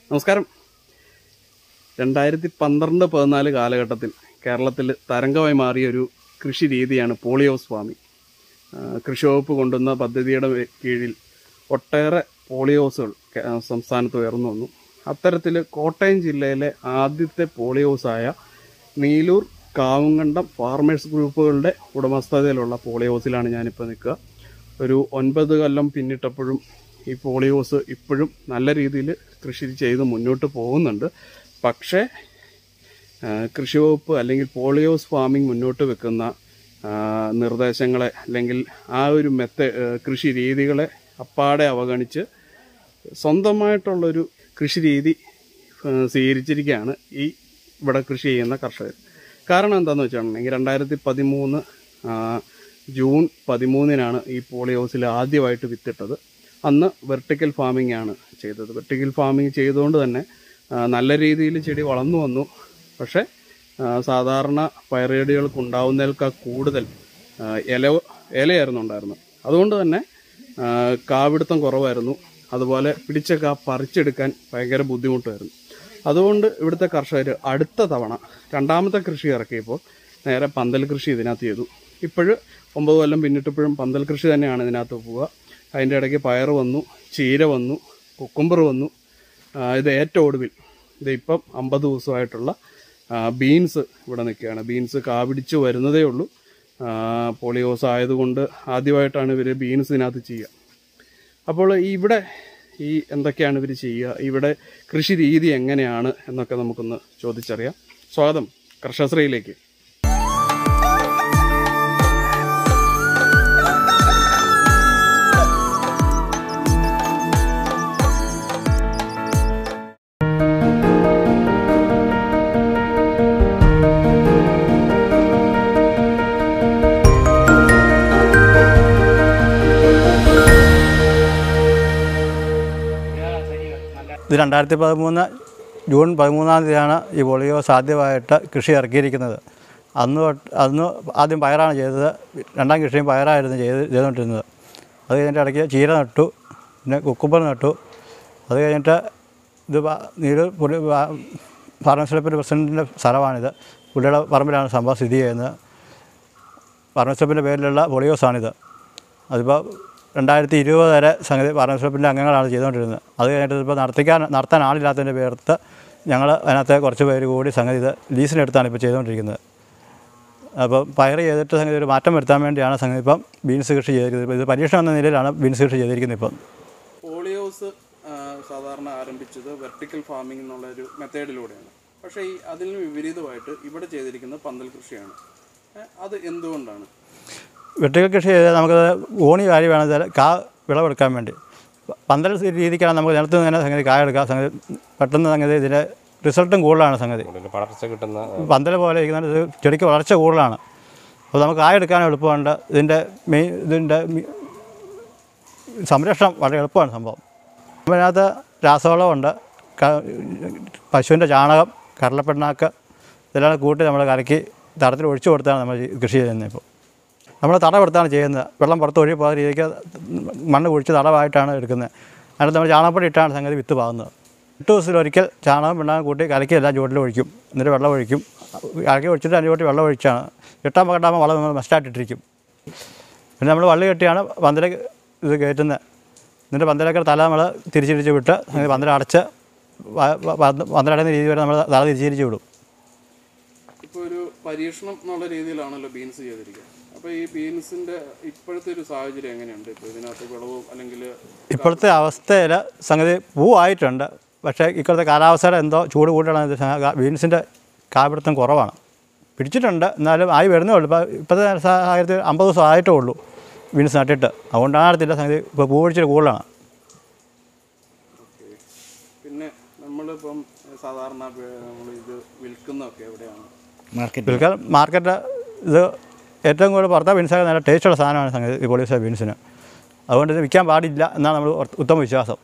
നമസ്കാരം രണ്ടായിരത്തി പന്ത്രണ്ട് പതിനാല് കാലഘട്ടത്തിൽ കേരളത്തിൽ തരംഗമായി മാറിയ ഒരു കൃഷി രീതിയാണ് പോളിയോസ് ഫാമിംഗ് ആ, കൃഷി വകുപ്പ് കൊണ്ടുവന്ന പദ്ധതിയുടെ വേ- കീഴിൽ ഒട്ടേറെ പോളിയോസുകൾ കേ- ആ, സംസ്ഥാനത്ത് ഉയർന്നു വന്നു അത്തരത്തിൽ കോട്ടയം ജില്ലയിലെ ആദ്യത്തെ പോളിയോസായ നീലൂർ കാവുങ്കണ്ടം ഫാർമേഴ്സ് ഗ്രൂപ്പുകളുടെ ഉടമസ്ഥതയിലുള്ള പോളിയോസിലാണ് ഞാനിപ്പോൾ നിൽക്കുക ഒരു ഒൻപത് കൊല്ലം പിന്നിട്ടപ്പോഴും ഈ പോളിയോസ് ഇപ്പോഴും നല്ല രീതിയിൽ കൃഷി ചെയ്ത് മുന്നോട്ട് പോകുന്നുണ്ട് പക്ഷേ ആ, കൃഷി വകുപ്പ് അല്ലെങ്കിൽ പോളിയോസ് ഫാമിംഗ് മുന്നോട്ട് വെക്കുന്ന ആ, നിർദ്ദേശങ്ങളെ അല്ലെങ്കിൽ ആ ഒരു മെത്ത കൃഷി രീതികളെ അപ്പാടെ അവഗണിച്ച് സ്വന്തമായിട്ടുള്ളൊരു കൃഷി രീതി ആ, സ്വീകരിച്ചിരിക്കുകയാണ് ഈ ഇവിടെ കൃഷി ചെയ്യുന്ന കർഷകർ കാരണം എന്താണെന്ന് വെച്ചിട്ടുണ്ടെങ്കിൽ രണ്ടായിരത്തി പതിമൂന്ന് ജൂൺ പതിമൂന്നിനാണ് ഈ പോളിയോസിൽ ആദ്യമായിട്ട് വിത്തിട്ടത് അന്ന് വെർട്ടിക്കൽ ഫാമിംഗ് ആണ് ചെയ്തത് വെർട്ടിക്കൽ ഫാമിംഗ് ചെയ്തുകൊണ്ട് തന്നെ ആ, നല്ല രീതിയിൽ ചെടി വളർന്നു വന്നു പക്ഷേ ആ, സാധാരണ പയറേടികൾക്ക് ഉണ്ടാവുന്നതിനേക്കാൾ കൂടുതൽ ആ, ഇല ഇലയായിരുന്നു ഉണ്ടായിരുന്നത് അതുകൊണ്ട് തന്നെ ആ, കാപിടുത്തം കുറവായിരുന്നു അതുപോലെ പിടിച്ച കാ പറിച്ചെടുക്കാൻ ഭയങ്കര ബുദ്ധിമുട്ടായിരുന്നു അതുകൊണ്ട് ഇവിടുത്തെ കർഷകർ അടുത്ത തവണ രണ്ടാമത്തെ കൃഷി ഇറക്കിയപ്പോൾ നേരെ പന്തൽ കൃഷി ഇതിനകത്ത് ചെയ്തു ഇപ്പോഴ് ഒമ്പത് കൊല്ലം പിന്നിട്ടപ്പോഴും പന്തൽ കൃഷി തന്നെയാണ് ഇതിനകത്ത് പോവുക അതിൻ്റെ ഇടയ്ക്ക് പയർ വന്നു ചീര വന്നു കുക്കുംബർ വന്നു ആ, ഇത് ഏറ്റവും ഒടുവിൽ ഇത് ഇപ്പം അമ്പത് ദിവസമായിട്ടുള്ള ആ, ബീൻസ് ഇവിടെ നിൽക്കുകയാണ് ബീൻസ് കാപിടിച്ച് വരുന്നതേ ഉള്ളൂ ആ, പോളിയോസ് ആയതുകൊണ്ട് ആദ്യമായിട്ടാണ് ഇവർ ബീൻസ് ഇതിനകത്ത് ചെയ്യുക അപ്പോൾ ഇവിടെ ഈ എന്തൊക്കെയാണ് ഇവർ ചെയ്യുക ഇവിടെ കൃഷി രീതി എങ്ങനെയാണ് എന്നൊക്കെ നമുക്കൊന്ന് ചോദിച്ചറിയാം സ്വാഗതം കർഷശ്രീയിലേക്ക് ഇത് രണ്ടായിരത്തി പതിമൂന്ന് ജൂൺ പതിമൂന്നാം തീയതിയാണ് ഈ പോളിയോ സാധ്യമായിട്ട് കൃഷി ഇറക്കിയിരിക്കുന്നത് അന്ന് തൊട്ട് അന്ന് ആദ്യം പയറാണ് ചെയ്തത് രണ്ടാം കൃഷിയും പയറായിരുന്നു ചെയ്ത് ചെയ്തുകൊണ്ടിരുന്നത് അത് കഴിഞ്ഞിട്ട് ഇടയ്ക്ക് ചീര നട്ടു പിന്നെ കുക്കുമ്പർ നട്ടു അത് കഴിഞ്ഞിട്ട് ഇത് പ- നീര് പുള്ളി ഫാർമേഴ്സ് ക്ലബിൻ്റെ പ്രസിഡൻറ്റിൻ്റെ സ്ഥലമാണിത് പുള്ളിയുടെ പറമ്പിലാണ് സംഭവം സ്ഥിതി ചെയ്യുന്നത് ഫാർമേഴ്സ് ക്ലബിൻ്റെ പേരിലുള്ള പോളിയോസാണിത് അതിപ്പോൾ രണ്ടായിരത്തി ഇരുപത് വരെ സംഗതി ഫാർമേഴ്സ് ക്ലബിൻ്റെ അംഗങ്ങളാണ് ചെയ്തുകൊണ്ടിരുന്നത് അത് കഴിഞ്ഞിട്ട് ഇപ്പോൾ നടത്തിക്കാൻ നടത്താൻ ആളില്ലാത്തതിൻ്റെ പേർത്ത് ഞങ്ങൾ അതിനകത്ത് കുറച്ച് പേര് കൂടി സംഗതി ഇത് ലീസിനെടുത്താണ് ഇപ്പോൾ ചെയ്തുകൊണ്ടിരിക്കുന്നത് അപ്പോൾ പയർ ചെയ്തിട്ട് സംഗതി ഒരു മാറ്റം വരുത്താൻ വേണ്ടിയാണ് സംഗതി ഇപ്പം ബീൻസ് കൃഷി ചെയ്തിരിക്കുന്നത് ഇത് പരീക്ഷണം എന്ന നിലയിലാണ് ബീൻസ് കൃഷി ചെയ്തിരിക്കുന്നത് ഇപ്പം പോളിയോസ് ആ, സാധാരണ ആരംഭിച്ചത് വെർട്ടിക്കൽ ഫാമിംഗ് എന്നുള്ള ഒരു മെത്തേഡിലൂടെയാണ് പക്ഷേ ഈ അതിന് വിപരീതമായിട്ട് ഇവിടെ ചെയ്തിരിക്കുന്നത് പന്തൽ കൃഷിയാണ് ഏ, അത് എന്തുകൊണ്ടാണ് വെട്ടുകൽ കൃഷി ചെയ്താൽ നമുക്ക് ഓണി കാര്യം വേണമെങ്കിൽ കാ വിളവെടുക്കാൻ വേണ്ടി പന്തൽ രീതിക്കാണ് നമുക്ക് നിലത്ത് നിന്ന് തന്നെ സംഗതി കായ എടുക്കാം സംഗതി പെട്ടെന്ന് സംഗതി ഇതിൻ്റെ റിസൾട്ടും കൂടുതലാണ് സംഗതി കൂടുതൽ വളർച്ച കിട്ടുന്ന പന്തൽ പോലെ ഇരിക്കുന്നത് ഇത് ചെടിക്ക് വളർച്ച കൂടുതലാണ് അപ്പോൾ നമുക്ക് കായ എടുക്കാൻ എളുപ്പമുണ്ട് ഇതിൻ്റെ മെയിൻ ഇതിൻ്റെ മി- സംരക്ഷണം വളരെ എളുപ്പമാണ് സംഭവം അതിനകത്ത് രാസവളമുണ്ട് ക- പശുവിൻ്റെ ചാണകം കടലപ്പിണ്ണാക്ക് ഇതെല്ലാം കൂട്ടി നമ്മൾ കലക്കി തടത്തിൽ ഒഴിച്ചു കൊടുത്താണ് നമ്മൾ ഈ കൃഷി ചെയ്യുന്നത് ഇപ്പോൾ നമ്മൾ തടമെടുത്താണ് ചെയ്യുന്നത് വെള്ളം പുറത്ത് ഒഴുകി പോകാത്ത രീതിക്ക് മണ്ണ് കുഴിച്ച് തടവായിട്ടാണ് എടുക്കുന്നത് അതിനകത്ത് നമ്മൾ ചാണകപ്പൊടി ഇട്ടാണ് സംഗതി വിത്ത് പാകുന്നത് എട്ട് ദിവസത്തിലൊരിക്കൽ ചാണകം പിണ്ണാകം കൂട്ടി കലക്കി എല്ലാം ചുവട്ടിൽ ഒഴിക്കും എന്നിട്ട് വെള്ളം ഒഴിക്കും കലക്കി ഒഴിച്ചിട്ട് അതിൻ്റെ ചുവട്ടിൽ വെള്ളം ഒഴിച്ചാണ് എട്ടാം പകട്ടാകുമ്പോൾ വളം നമ്മൾ മസ്റ്റായിട്ടിരിക്കും പിന്നെ നമ്മൾ വള്ളി കെട്ടിയാണ് പന്തല ഇത് കയറ്റുന്നത് എന്നിട്ട് പന്തലൊക്കെ തല നമ്മൾ തിരിച്ചിരിച്ച് വിട്ട് അങ്ങനെ പന്തല അടച്ച് വ- വ- വ- പന്തലടയുന്ന രീതി വരെ നമ്മൾ തല തിരിച്ചിരിച്ച് വിടും ഇപ്പോൾ ഒരു പരീക്ഷണം എന്നുള്ള രീതിയിലാണല്ലോ ബീൻസ് ചെയ്തിരിക്കുന്നത് അപ്പോൾ ഈ ബീൻസിന്റെ ഇപ്പോഴത്തെ ഒരു സാഹചര്യം എങ്ങനെയുണ്ട് ഇപ്പോൾ ഇതിനകത്ത് വിളവും അല്ലെങ്കിൽ ഇപ്പോഴത്തെ അവസ്ഥയിൽ സംഗതി പൂവായിട്ടുണ്ട് പക്ഷേ ഇപ്പോഴത്തെ കാലാവസ്ഥയുടെ എന്തോ ചൂട് കൂടുതലാണ് ഇത് സാ- ബീൻസിൻ്റെ കാപിടുത്തം കുറവാണ് പിടിച്ചിട്ടുണ്ട് എന്നാലും ആയി വരുന്നേ ഉള്ളൂ ഇപ്പോൾ ഇപ്പോഴത്തെ സാഹചര്യത്തിൽ അമ്പത് ദിവസം ആയിട്ടേ ഉള്ളൂ ബീൻസ് നട്ടിട്ട് അതുകൊണ്ടാണ് അടുത്തില്ല സംഗതി ഇപ്പോൾ പൂ പിടിച്ചിട്ട് കൂടുതലാണ് പിന്നെ നമ്മളിപ്പം സാധാരണ നമ്മൾ ഇത് വിൽക്കുന്നതൊക്കെ എവിടെയാണ് വിൽക്കാൻ മാർക്കറ്റ് ഇത് ഏറ്റവും കൂടുതൽ പുറത്തെ ബീൻസൊക്കെ നല്ല ടേസ്റ്റുള്ള സാധനമാണ് സംഗതി ഈ പോളിയോസ ബീൻസിന് അതുകൊണ്ട് ഇത് വിൽക്കാൻ പാടില്ല എന്നാണ് നമ്മൾ ഉത്തമ വിശ്വാസം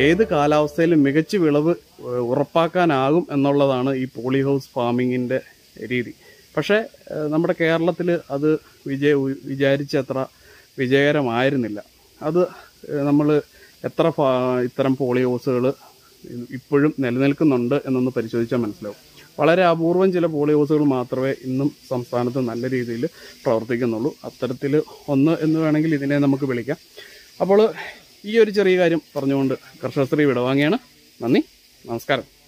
ഏത് കാലാവസ്ഥയിലും മികച്ച വിളവ് ഏഹ്, ഉറപ്പാക്കാനാകും എന്നുള്ളതാണ് ഈ പോളി ഹൗസ് ഫാമിങ്ങിൻ്റെ രീതി പക്ഷേ ഏഹ്, നമ്മുടെ കേരളത്തിൽ അത് വിജയ വിചാരിച്ചത്ര വിജയകരമായിരുന്നില്ല അത് നമ്മൾ എത്ര ഫാ- ഇത്തരം പോളി ഹൗസുകൾ ഇപ്പോഴും നിലനിൽക്കുന്നുണ്ട് എന്നൊന്ന് പരിശോധിച്ചാൽ മനസ്സിലാവും വളരെ അപൂർവം ചില പോളി ഹൗസുകൾ മാത്രമേ ഇന്നും സംസ്ഥാനത്ത് നല്ല രീതിയിൽ പ്രവർത്തിക്കുന്നുള്ളൂ അത്തരത്തിൽ ഒന്ന് എന്ന് വേണമെങ്കിൽ ഇതിനെ നമുക്ക് വിളിക്കാം അപ്പോൾ ഈ ഒരു ചെറിയ കാര്യം പറഞ്ഞുകൊണ്ട് കർഷകശ്രീ വിടവാങ്ങിയാണ് നന്ദി നമസ്കാരം